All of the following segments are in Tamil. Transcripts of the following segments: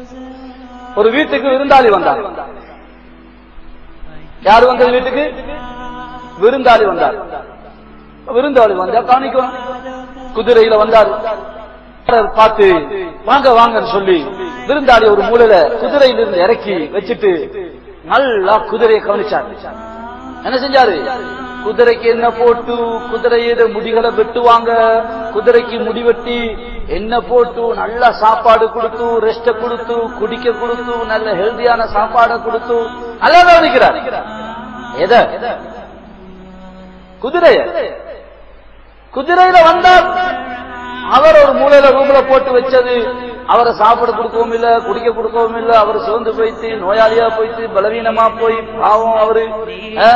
ஒரு வீட்டுக்கு விருந்தாளி வந்தார் யார் வந்தது வீட்டுக்கு விருந்தாளி வந்தார் விருந்தாளி வந்தா காணிக்கும் குதிரையில வந்தார் பார்த்து வாங்க வாங்கன்னு சொல்லி விருந்தாளி ஒரு மூலையில குதிரையிலிருந்து இறக்கி வச்சுட்டு நல்லா குதிரையை கவனிச்சார் என்ன செஞ்சாரு குதிரைக்கு என்ன போட்டு குதிரையிட முடிகளை வெட்டுவாங்க குதிரைக்கு முடி வெட்டி என்ன போட்டு நல்ல சாப்பாடு கொடுத்து ரெஸ்ட கொடுத்து குடிக்க கொடுத்து நல்ல ஹெல்தியான சாப்பாடை கொடுத்து நல்லா கவனிக்கிறார் எத குதிரைய குதிரையில வந்தார் அவர் ஒரு மூலையில ரூம்ல போட்டு வச்சது அவரை சாப்பிட கொடுக்கவும் இல்ல குடிக்க கொடுக்கவும் இல்ல அவர் சோர்ந்து போயிட்டு நோயாளியா போயிட்டு பலவீனமா போய் பாவம் அவரு அஹ்,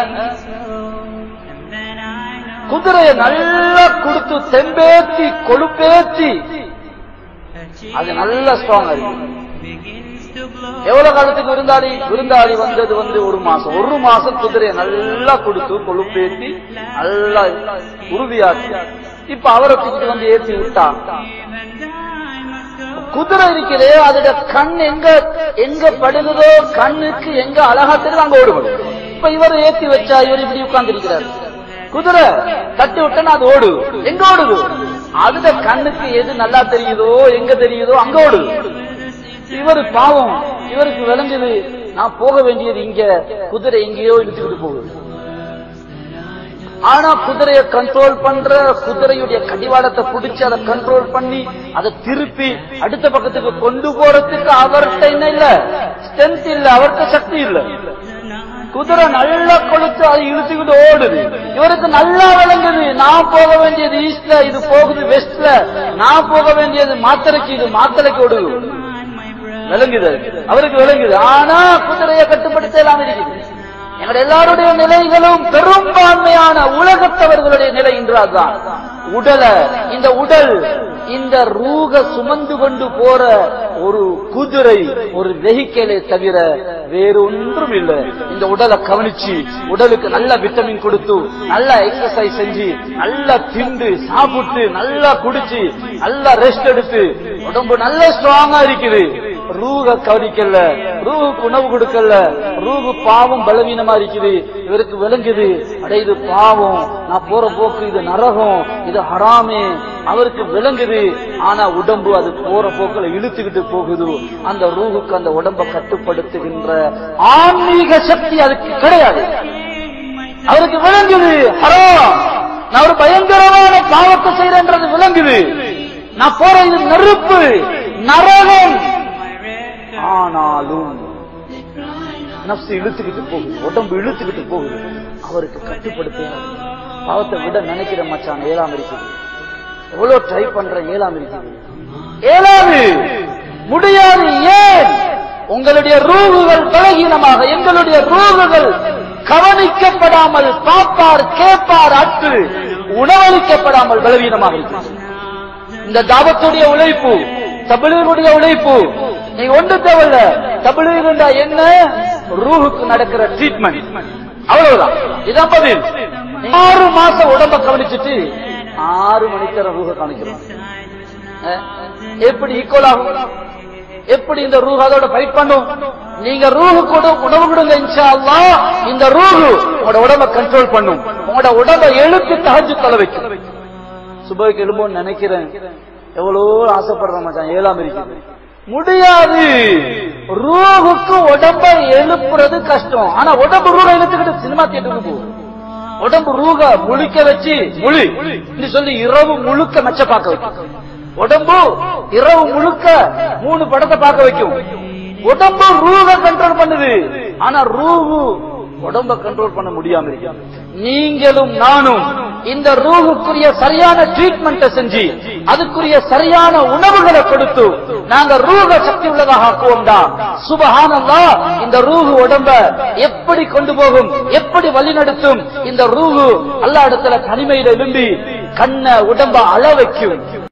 குதிரையை நல்லா கொடுத்து தெம்பேத்தி கொழுப்பேத்தி அது நல்ல ஸ்ட்ராங்கா இருக்கு எவ்வளவு காலத்துக்கு விருந்தாளி விருந்தாளி வந்தது வந்து ஒரு மாசம் ஒரு மாசம் குதிரையை நல்லா கொடுத்து கொழுப்பேத்தி நல்லா உறுதியாக்கி இப்ப அவரை தூக்கிட்டு வந்து ஏத்தி விட்டா குதிரை இருக்கிறே அதோட கண் எங்க எங்க படுகிறதோ கண்ணுக்கு எங்க அழகா தெரியுது அங்க ஓடுவது இப்ப இவரை ஏத்தி வச்சா இவர் இப்படி உட்கார்ந்து இருக்கிறார் குதிரை தட்டி விட்டா அது ஓடு எங்க ஓடுது அதுட கண்ணுக்கு எது நல்லா தெரியுதோ எங்க தெரியுதோ அங்க ஓடுது இவர் பாவம் இவருக்கு விளங்குது நான் போக வேண்டியது இங்க குதிரை எங்கேயோ இழுத்துக்கிட்டு போகுது ஆனா குதிரையை கண்ட்ரோல் பண்ற குதிரையுடைய கடிவாளத்தை பிடிச்சு அதை கண்ட்ரோல் பண்ணி அதை திருப்பி அடுத்த பக்கத்துக்கு கொண்டு போறதுக்கு அவர்கிட்ட என்ன இல்ல ஸ்ட்ரென்த் இல்ல அவர்கிட்ட சக்தி இல்ல குதிரை நல்லா கொளுத்து அது இழுத்துக்கிட்டு ஓடுது இவருக்கு நல்லா விளங்குது நான் போக வேண்டியது ஈஸ்ட்ல இது போகுது வெஸ்ட்ல நான் போக வேண்டியது மாத்தரைக்கு இது மாத்தரைக்கு ஓடுது விளங்குது அவருக்கு விளங்குது ஆனா குதிரையை கட்டுப்படுத்த எல்லாம் இருக்குது எங்கள் எல்லாருடைய நிலைகளும் பெரும்பான்மையான உலகத்தவர்களுடைய நிலை இன்று அதுதான் உடலை இந்த உடல் இந்த ரூக சுமந்து கொண்டு போற ஒரு குதிரை ஒரு வெஹிக்கலை தவிர வேறு ஒன்றும் இல்லை இந்த உடலை கவனிச்சு உடலுக்கு நல்ல விட்டமின் கொடுத்து நல்ல எக்ஸசைஸ் செஞ்சு நல்லா திண்டு சாப்பிட்டு நல்லா குடிச்சு நல்லா ரெஸ்ட் எடுத்து உடம்பு நல்ல ஸ்ட்ராங்கா இருக்குது ரூக கவனிக்கல ரூவுக்கு உணவு கொடுக்கல ரூகு பாவம் பலவீனமா இருக்குது இவருக்கு விளங்குது அட இது பாவம் நான் போற போக்கு இது நரகம் இது ஹராமே அவருக்கு விளங்குது ஆனா உடம்பு அது போற போக்குல இழுத்துக்கிட்டு போகுது அந்த ரூகுக்கு அந்த உடம்ப கட்டுப்படுத்துகின்ற ஆன்மீக சக்தி அதுக்கு கிடையாது அவருக்கு விளங்குது ஹராம் நான் ஒரு பயங்கரமான பாவத்தை செய்யறேன்றது விளங்குது நான் போற இது நெருப்பு நரகம் ஆனாலும் நப்சு இழுத்துக்கிட்டு போகுது உடம்பு இழுத்துக்கிட்டு போகுது அவருக்கு கட்டுப்படுத்த இயலாது. பாவத்தை விட நினைக்கிற மச்சான் ஏழாம் இருக்குது எவ்வளவு ட்ரை பண்ற ஏழாம் இருக்குது ஏழாது முடியாது ஏன் உங்களுடைய ரூகுகள் பலகீனமாக எங்களுடைய ரூகுகள் கவனிக்கப்படாமல் பாப்பார் கேட்பார் அற்று உணவளிக்கப்படாமல் பலவீனமாக இருக்கிறது இந்த தாவத்துடைய உழைப்பு தபிலீருடைய உழைப்பு நீ ஒன்று தேவையில்ல தபிலீருண்டா என்ன ரூஹுக்கு நடக்கிற ட்ரீட்மெண்ட் அவ்வளவுதான் இதான் பதில் ஆறு மாசம் உடம்ப கவனிச்சுட்டு ஆறு மணிக்கு ரூஹ கவனிக்கிறோம் அஹ், எப்படி ஈக்குவல் ஆகும் எப்படி இந்த ரூஹ் அதோட ஃபைட் பண்ணும் நீங்க ரூஹு கூட உணவு கொடுங்க இன்ஷா அல்லாஹ் இந்த ரூஹு உங்களோட உடம்ப கண்ட்ரோல் பண்ணும் உங்களோட உடம்ப எழுப்பி தகஜு தலை வைக்கும் சுபைக்கு எழும்போன்னு நினைக்கிறேன் எவ்வளோ ஆசைப்படுற மச்சான் ஏழாம் இருக்குது முடியாது ரூஹுக்கு உடம்ப எழுப்புறது கஷ்டம் ஆனா உடம்பு ரூஹ இழுத்துக்கிட்டு சினிமா தியேட்டருக்கு போகும் உடம்பு ரூக முழிக்க வச்சு முழி என்று சொல்லி இரவு முழுக்க மெச்ச பார்க்க வைக்கும் உடம்பு இரவு முழுக்க மூணு படத்தை பார்க்க வைக்கும் உடம்பு ரூக கண்ட்ரோல் பண்ணுது ஆனா ரூஹு உடம்ப கண்ட்ரோல் பண்ண முடியாம இருக்கு நீங்களும் நானும் இந்த ரூஹுக்குரிய சரியான ட்ரீட்மெண்ட்டை செஞ்சு அதுக்குரிய சரியான உணவுகளை கொடுத்து நாங்க ரூஹ சக்தி உள்ளதாக ஆக்குவோம்டா சுபஹானல்லா இந்த ரூஹு உடம்ப எப்படி கொண்டு போகும் எப்படி வழிநடத்தும் இந்த ரூஹு அல்லா இடத்துல தனிமையில விரும்பி கண்ண உடம்ப அள வைக்கும்